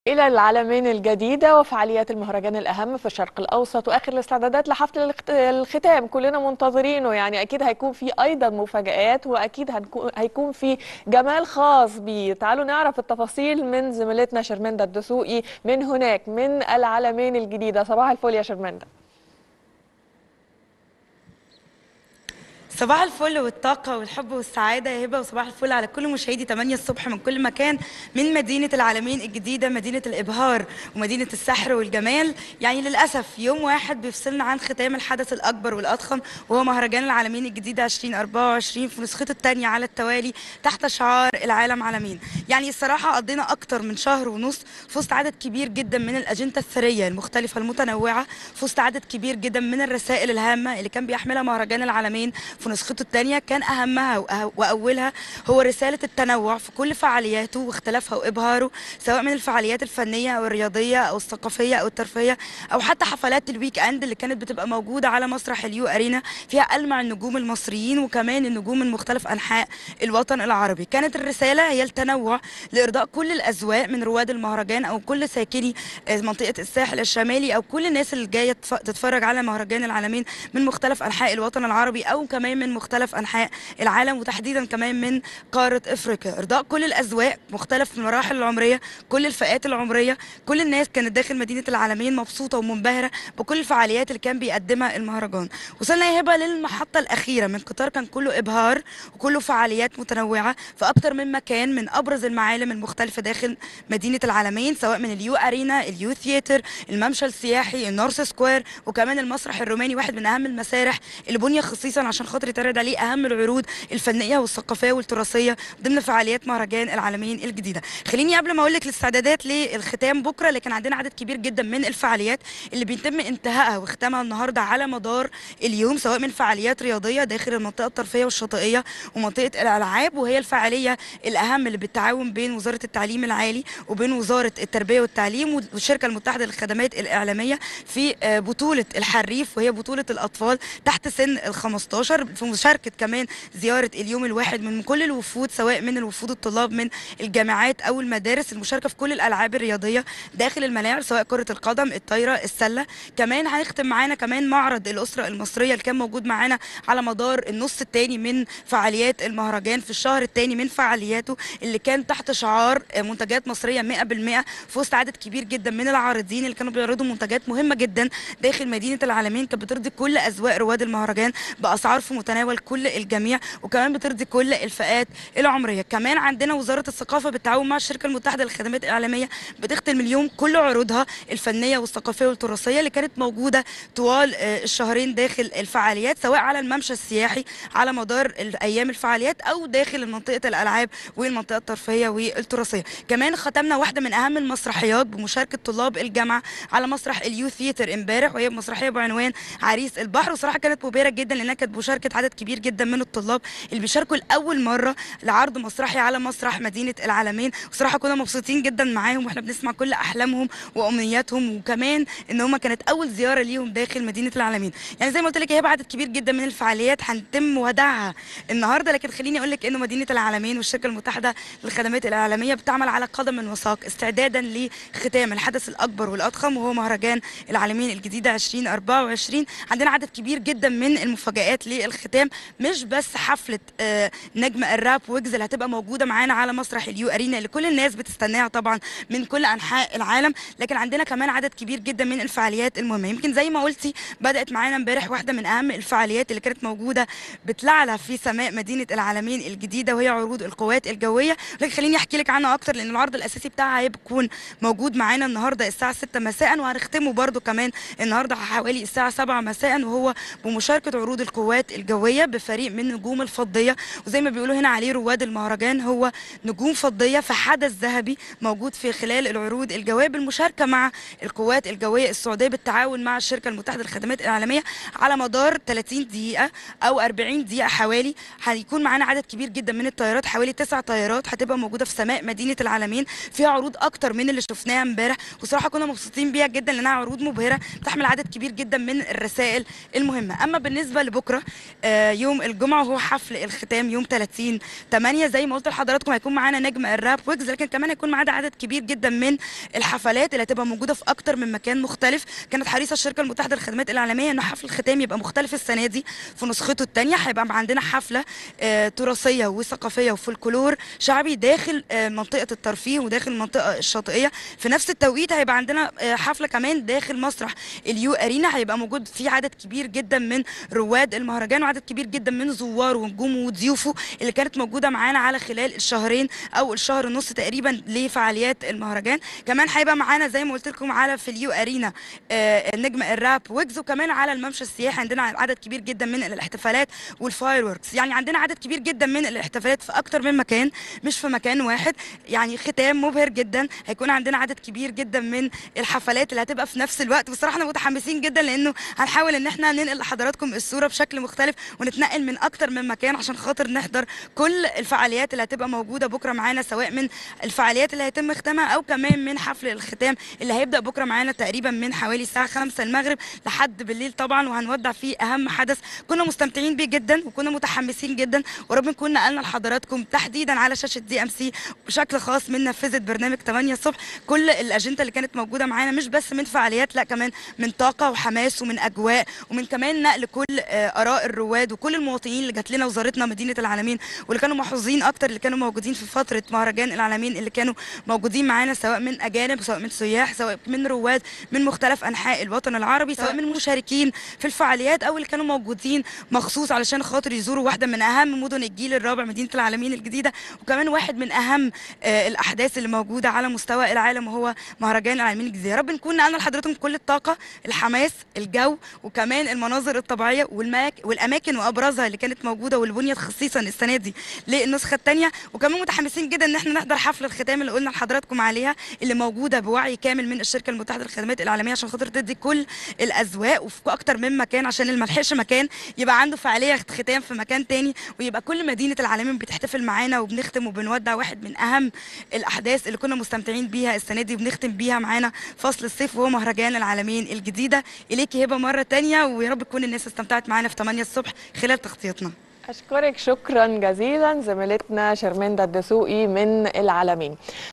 إلى العالمين الجديدة وفعاليات المهرجان الأهم في الشرق الأوسط وآخر الاستعدادات لحفل الاخت- الختام كلنا منتظرينه يعني أكيد هيكون في أيضا مفاجآت وأكيد هنكون- هيكون في جمال خاص بيه تعالوا نعرف التفاصيل من زميلتنا شرمندة الدسوقي من هناك من العالمين الجديدة صباح الفل يا شرمندة صباح الفل والطاقة والحب والسعادة يا هبة وصباح الفل على كل مشاهدي 8 الصبح من كل مكان من مدينة العالمين الجديدة مدينة الإبهار ومدينة السحر والجمال يعني للأسف يوم واحد بيفصلنا عن ختام الحدث الأكبر والأضخم وهو مهرجان العالمين الجديدة 2024 في نسخته الثانية على التوالي تحت شعار العالم عالمين يعني الصراحة قضينا أكتر من شهر ونص في وسط عدد كبير جدا من الأجندة الثرية المختلفة المتنوعة في وسط عدد كبير جدا من الرسائل الهامة اللي كان بيحملها مهرجان العالمين في نسخته الثانية كان أهمها وأه- وأولها هو رسالة التنوع في كل فعالياته واختلافها وإبهاره سواء من الفعاليات الفنية أو الرياضية أو الثقافية أو الترفيهية أو حتى حفلات الويك أند اللي كانت بتبقى موجودة على مسرح اليو أرينا فيها ألمع النجوم المصريين وكمان النجوم من مختلف أنحاء الوطن العربي كانت الرسالة هي التنوع لإرضاء كل الأذواق من رواد المهرجان أو كل ساكني آه، منطقة الساحل الشمالي أو كل الناس اللي جاية تف- تتفرج على مهرجان العالمين من مختلف أنحاء الوطن العربي أو كمان من مختلف أنحاء العالم وتحديدا كمان من قارة أفريقيا إرضاء كل الأذواق مختلف المراحل العمرية كل الفئات العمرية كل الناس كانت داخل مدينة العالمين مبسوطة ومنبهرة بكل الفعاليات اللي كان بيقدمها المهرجان وصلنا يا هبة للمحطة الأخيرة من قطار كان كله إبهار وكله فعاليات متنوعة في أكتر من مكان من أبرز المعالم المختلفة داخل مدينة العالمين سواء من اليو أرينا اليو ثياتر الممشى السياحي النورث سكوير وكمان المسرح الروماني واحد من أهم المسارح اللي بني خصيصا عشان خاطر يتعرض عليه أهم العروض الفنية والثقافية والتراثية ضمن فعاليات مهرجان العالمين الجديدة خليني قبل ما أقول لك الاستعدادات للختام بكرة لكن عندنا عدد كبير جدا من الفعاليات اللي بيتم انتهائها واختامها النهارده على مدار اليوم سواء من فعاليات رياضية داخل المنطقة الترفيهية والشاطئية ومنطقة الألعاب وهي الفعالية الأهم اللي بالتعاون بين وزارة التعليم العالي وبين وزارة التربية والتعليم والشركة المتحدة للخدمات الإعلامية في آه، بطولة الحريف وهي بطولة الأطفال تحت سن ال 15 في مشاركة كمان زيارة اليوم الواحد من كل الوفود سواء من الوفود الطلاب من الجامعات أو المدارس المشاركة في كل الألعاب الرياضية داخل الملاعب سواء كرة القدم الطايرة السلة كمان هنختم معانا كمان معرض الأسرة المصرية اللي كان موجود معانا على مدار النص الثاني من فعاليات المهرجان في الشهر الثاني من فعالياته اللي كان تحت شعار آه، منتجات مصرية 100% في وسط عدد كبير جدا من العارضين اللي كانوا بيعرضوا منتجات مهمة جدا داخل مدينة العالمين كانت بترضي كل أذواق رواد المهرجان بأسعار في متناول كل الجميع وكمان بترضي كل الفئات العمرية كمان عندنا وزارة الثقافة بالتعاون مع الشركة المتحدة للخدمات الإعلامية بتختم اليوم كل عروضها الفنية والثقافية والتراثية اللي كانت موجودة طوال آه، الشهرين داخل الفعاليات سواء على الممشى السياحي على مدار ايام الفعاليات او داخل منطقه الالعاب والمنطقه الترفيهيه والتراثيه كمان ختمنا واحده من اهم المسرحيات بمشاركه طلاب الجامعه على مسرح اليو ثياتر امبارح وهي مسرحيه بعنوان عريس البحر وصراحه كانت مبهره جدا لانها كانت بمشاركه عدد كبير جدا من الطلاب اللي بيشاركوا لاول مره لعرض مسرحي على مسرح مدينه العالمين وصراحه كنا مبسوطين جدا معاهم واحنا بنسمع كل احلامهم وامنياتهم وكمان ان هم كانت اول زياره ليهم داخل مدينه العالمين يعني زي ما قلت لك هي عدد كبير جدا من الفعاليات هنتم وداعها النهارده لكن خليني اقول لك انه مدينه العالمين والشركه المتحده للخدمات الاعلاميه بتعمل على قدم وساق استعدادا لختام الحدث الاكبر والاضخم وهو مهرجان العالمين الجديده 2024 عندنا عدد كبير جدا من المفاجات للختام مش بس حفله آه، نجم الراب ويجز اللي هتبقى موجوده معانا على مسرح اليو ارينا اللي كل الناس بتستناها طبعا من كل انحاء العالم لكن عندنا كمان عدد كبير جدا من الفعاليات المهمه يمكن زي ما قلتي بدات معانا امبارح واحده من اهم الفعاليات اللي كانت موجوده بتلعلع في سماء مدينه العالمين الجديده وهي عروض القوات الجويه لكن خليني احكي لك عنها اكتر لان العرض الاساسي بتاعها هيكون موجود معانا النهارده الساعه 6 مساء وهنختمه برده كمان النهارده حوالي الساعه 7 مساء وهو بمشاركه عروض القوات الجويه بفريق من نجوم الفضيه وزي ما بيقولوا هنا عليه رواد المهرجان هو نجوم فضيه في حدث ذهبي موجود في خلال العروض الجويه بالمشاركه مع القوات الجويه السعوديه بالتعاون مع الشركه المتحده للخدمات الاعلاميه على مدار 30 دقيقه او 40 دقيقه حوالي هيكون معانا عدد كبير جدا من الطيارات حوالي تسع طيارات هتبقى موجوده في سماء مدينه العالمين فيها عروض اكتر من اللي شفناها امبارح وصراحه كنا مبسوطين بيها جدا لانها عروض مبهره بتحمل عدد كبير جدا من الرسائل المهمه اما بالنسبه لبكره آه، يوم الجمعه وهو حفل الختام يوم 30 8 زي ما قلت لحضراتكم هيكون معانا نجم الراب ويجز لكن كمان هيكون معانا عدد كبير جدا من الحفلات اللي هتبقى موجوده في اكتر من مكان مختلف كانت حريصه الشركه المتحده للخدمات الاعلاميه ان حفل الختام يبقى مختلف السنه دي في نسخته الثانيه هيبقى عندنا حفله آه، تراثيه وثقافيه وفولكلور شعبي داخل آه، منطقه الترفيه وداخل المنطقه الشاطئيه في نفس التوقيت هيبقى عندنا آه، حفله كمان داخل مسرح اليو ارينا هيبقى موجود فيه عدد كبير جدا من رواد المهرجان وعدد كبير جدا من زواره ونجومه وضيوفه اللي كانت موجوده معانا على خلال الشهرين او الشهر ونص تقريبا لفعاليات المهرجان كمان هيبقى معانا زي ما قلت لكم على في اليو ارينا آه، نجم الراب ويجز وكمان على الممشى السياحي عندنا عدد كبير جدا من الاحتفالات والفاير ووركس يعني عندنا عدد كبير جدا من الاحتفالات في اكتر من مكان مش في مكان واحد يعني ختام مبهر جدا هيكون عندنا عدد كبير جدا من الحفلات اللي هتبقى في نفس الوقت بصراحه احنا متحمسين جدا لانه هنحاول ان احنا ننقل لحضراتكم الصوره بشكل مختلف ونتنقل من اكتر من مكان عشان خاطر نحضر كل الفعاليات اللي هتبقى موجوده بكره معانا سواء من الفعاليات اللي هيتم ختامها او كمان من حفل الختام اللي هيبدا بكره معانا تقريبا من حوالي الساعه 5 المغرب لحد بالليل طبعا وهنودع فيه اهم حدث كنا مستمتعين بيه جدا وكنا متحمسين جدا ورب نكون نقلنا لحضراتكم تحديدا على شاشه دي ام سي بشكل خاص من نفذه برنامج 8 الصبح كل الاجنده اللي كانت موجوده معانا مش بس من فعاليات لا كمان من طاقه وحماس ومن اجواء ومن كمان نقل كل آه، اراء الرواد وكل المواطنين اللي جات لنا وزارتنا مدينه العالمين واللي كانوا محظوظين اكتر اللي كانوا موجودين في فتره مهرجان العالمين اللي كانوا موجودين معانا سواء من اجانب سواء من سياح سواء من رواد من مختلف انحاء الوطن العربي سواء من مشاركين في الفعاليات او اللي كانوا موجودين مخصوص علشان خاطر يزوروا واحده من اهم مدن الجيل الرابع مدينه العالمين الجديده وكمان واحد من اهم آه، الاحداث اللي موجوده على مستوى العالم وهو مهرجان العالمين الجديده يا رب نكون نقلنا لحضراتكم كل الطاقه الحماس الجو وكمان المناظر الطبيعيه والماك والاماكن وابرزها اللي كانت موجوده واللي بنيت خصيصا السنه دي للنسخه الثانيه وكمان متحمسين جدا ان احنا نحضر حفل الختام اللي قلنا لحضراتكم عليها اللي موجوده بوعي كامل من الشركه المتحده للخدمات الاعلاميه عشان خاطر تدي كل الاذواق وفي اكتر من مكان عشان اللي ملحقش مكان يبقى عنده فعاليه ختام في مكان تاني ويبقى كل مدينه العالمين بتحتفل معانا وبنختم وبنودع واحد من اهم الاحداث اللي كنا مستمتعين بيها السنه دي وبنختم بيها معانا فصل الصيف وهو مهرجان العالمين الجديده اليكي هبه مره تانية ويا رب تكون الناس استمتعت معانا في 8 الصبح خلال تغطيتنا أشكرك شكرا جزيلا زميلتنا شرمندا الدسوقي من العالمين